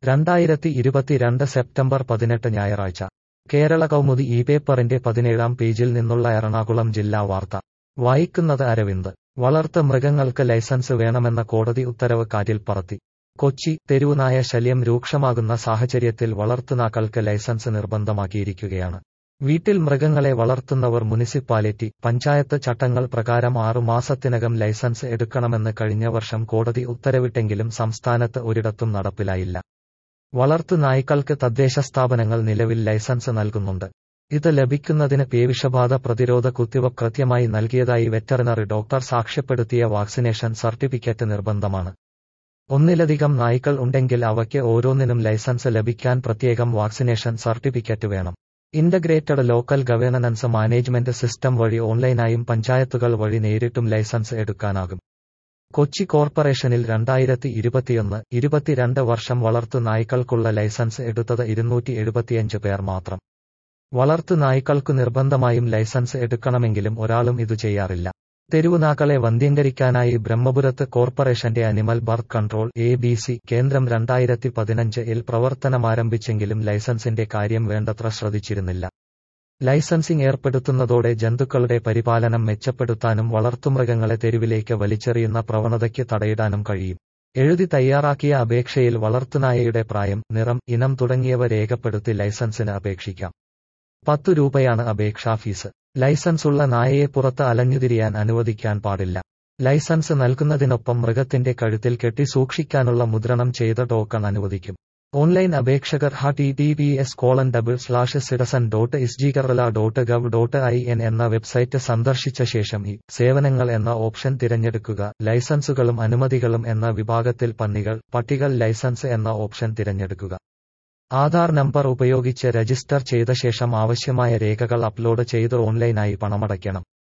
രണ്ടായിരത്തി ഇരുപത്തിരണ്ട് സെപ്റ്റംബർ പതിനെട്ട് ഞായറാഴ്ച കേരള കൗമുദി ഈ പേപ്പറിന്റെ പതിനേഴാം പേജിൽ നിന്നുള്ള എറണാകുളം ജില്ലാ വാർത്ത വായിക്കുന്നത് അരവിന്ദ് വളർത്ത് മൃഗങ്ങൾക്ക് ലൈസൻസ് വേണമെന്ന കോടതി ഉത്തരവ് കാറ്റിൽ പറത്തി കൊച്ചി തെരുവുനായ ശല്യം രൂക്ഷമാകുന്ന സാഹചര്യത്തിൽ വളർത്തുനാക്കൾക്ക് ലൈസൻസ് നിർബന്ധമാക്കിയിരിക്കുകയാണ് വീട്ടിൽ മൃഗങ്ങളെ വളർത്തുന്നവർ മുനിസിപ്പാലിറ്റി പഞ്ചായത്ത് ചട്ടങ്ങൾ പ്രകാരം ആറു മാസത്തിനകം ലൈസൻസ് എടുക്കണമെന്ന് കഴിഞ്ഞ വർഷം കോടതി ഉത്തരവിട്ടെങ്കിലും സംസ്ഥാനത്ത് ഒരിടത്തും നടപ്പിലായില്ല വളർത്തു നായ്ക്കൾക്ക് തദ്ദേശ സ്ഥാപനങ്ങൾ നിലവിൽ ലൈസൻസ് നൽകുന്നുണ്ട് ഇത് ലഭിക്കുന്നതിന് പേവിഷബാധ പ്രതിരോധ കുത്തിവയ്പ് കൃത്യമായി നൽകിയതായി വെറ്ററിനറി ഡോക്ടർ സാക്ഷ്യപ്പെടുത്തിയ വാക്സിനേഷൻ സർട്ടിഫിക്കറ്റ് നിർബന്ധമാണ് ഒന്നിലധികം നായ്ക്കൾ ഉണ്ടെങ്കിൽ അവയ്ക്ക് ഓരോന്നിനും ലൈസൻസ് ലഭിക്കാൻ പ്രത്യേകം വാക്സിനേഷൻ സർട്ടിഫിക്കറ്റ് വേണം integrated local governance management system വഴി ഓൺലൈനായും പഞ്ചായത്തുകൾ വഴി നേരിട്ടും ലൈസൻസ് എടുക്കാനാകും കൊച്ചി കോർപ്പറേഷനിൽ രണ്ടായിരത്തി ഇരുപത്തിയൊന്ന് ഇരുപത്തിരണ്ട് വർഷം വളർത്തു നായ്ക്കൾക്കുള്ള ലൈസൻസ് എടുത്തത് ഇരുന്നൂറ്റി എഴുപത്തിയഞ്ച് പേർ മാത്രം വളർത്തു നായ്ക്കൾക്കു നിർബന്ധമായും ലൈസൻസ് എടുക്കണമെങ്കിലും ഒരാളും ഇത് ചെയ്യാറില്ല തെരുവുനാക്കളെ വന്ധ്യംകരിക്കാനായി ബ്രഹ്മപുരത്ത് കോർപ്പറേഷന്റെ animal birth control A B C കേന്ദ്രം രണ്ടായിരത്തി പതിനഞ്ച് ഇൽ പ്രവർത്തനമാരംഭിച്ചെങ്കിലും ലൈസൻസിന്റെ കാര്യം വേണ്ടത്ര ശ്രദ്ധിച്ചിരുന്നില്ല ലൈസൻസിംഗ് ഏർപ്പെടുത്തുന്നതോടെ ജന്തുക്കളുടെ പരിപാലനം മെച്ചപ്പെടുത്താനും വളർത്തുമൃഗങ്ങളെ തെരുവിലേക്ക് വലിച്ചെറിയുന്ന പ്രവണതയ്ക്ക് തടയിടാനും കഴിയും എഴുതി തയ്യാറാക്കിയ അപേക്ഷയിൽ വളർത്തുനായയുടെ പ്രായം നിറം ഇനം തുടങ്ങിയവ രേഖപ്പെടുത്തി ലൈസൻസിന് അപേക്ഷിക്കാം പത്തു രൂപയാണ് അപേക്ഷാ ഫീസ് ലൈസൻസ് ഉള്ള നായയെ പുറത്ത് അലഞ്ഞുതിരിയാൻ അനുവദിക്കാൻ പാടില്ല ലൈസൻസ് നൽകുന്നതിനൊപ്പം മൃഗത്തിന്റെ കഴുത്തിൽ കെട്ടി സൂക്ഷിക്കാനുള്ള മുദ്രണം ചെയ്ത ടോക്കൺ അനുവദിക്കും ഓൺലൈൻ അപേക്ഷകർ H T T P S colon double slash citizen dot S G Kerala dot gov dot I N എന്ന വെബ്സൈറ്റ് സന്ദർശിച്ച ശേഷം ഈ സേവനങ്ങൾ എന്ന ഓപ്ഷൻ തിരഞ്ഞെടുക്കുക ലൈസൻസുകളും അനുമതികളും എന്ന വിഭാഗത്തിൽ പന്നികൾ പട്ടികൾ ലൈസൻസ് എന്ന ഓപ്ഷൻ തിരഞ്ഞെടുക്കുക ആധാർ നമ്പർ ഉപയോഗിച്ച് രജിസ്റ്റർ ചെയ്ത ശേഷം ആവശ്യമായ രേഖകൾ അപ്ലോഡ് ചെയ്ത് ഓൺലൈനായി പണമടയ്ക്കണം